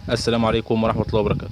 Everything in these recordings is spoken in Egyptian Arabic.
السلام عليكم ورحمة الله وبركاته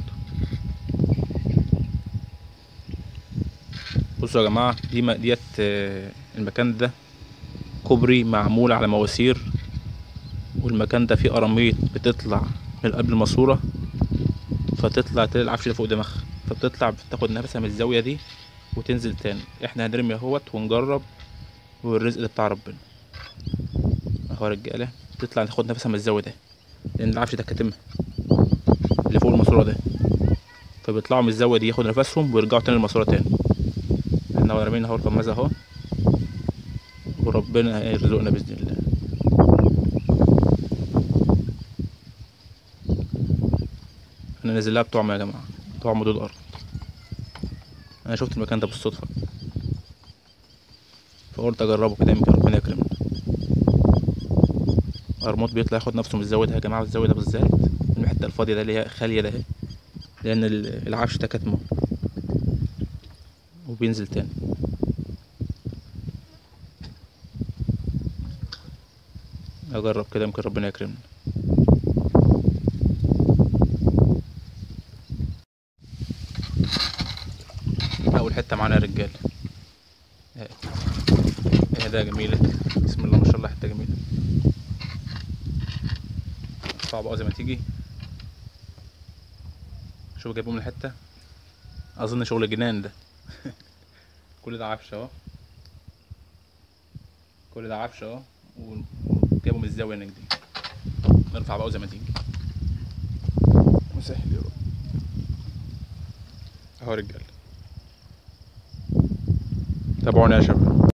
بصوا يا جماعة دي م- ديت آه، المكان ده كوبري معمول على مواسير والمكان ده فيه قراميط بتطلع من قبل الماسورة فتطلع تلاقي العفش ده فوق دماغها فبتطلع بتاخد نفسها من الزاوية دي وتنزل تاني احنا هنرمي اهوت ونجرب والرزق ده بتاع ربنا اهو يا رجالة تطلع تاخد نفسها من الزاوية ده لأن العفش ده كاتمها اللي فوق الماسورة ده فبيطلعوا من الزاوية دي ياخدوا نفسهم ويرجعوا تاني الماسورة تاني احنا رامين اهو القماز اهو وربنا يرزقنا بإذن الله انا نازل لها بطعم يا جماعة طعم دود الأرض انا شفت المكان ده بالصدفة فقلت اجربه كده يمكن ربنا يكرمنا قرموط بيطلع ياخد نفسه من الزاوية ده يا جماعة الزاوية ده بالذات من الحتة الفاضية ده اللي هي خالية ده اهي لأن ال- العفش ده كاتمه وبينزل تاني أجرب كده يمكن ربنا يكرمنا أول حتة معانا يا رجالة اهي اهي ده جميلة بسم الله ما شاء الله حتة جميلة صعب أوي زي ما تيجي شوف جايبه من الحتة أظن شغل جنان ده كل ده عفش أهو كل ده عفش أهو وجايبه من الزاوية هناك دي نرفع بقى زي ما تيجي مسهل يا رب أهو يا رجالة تابعونا يا شباب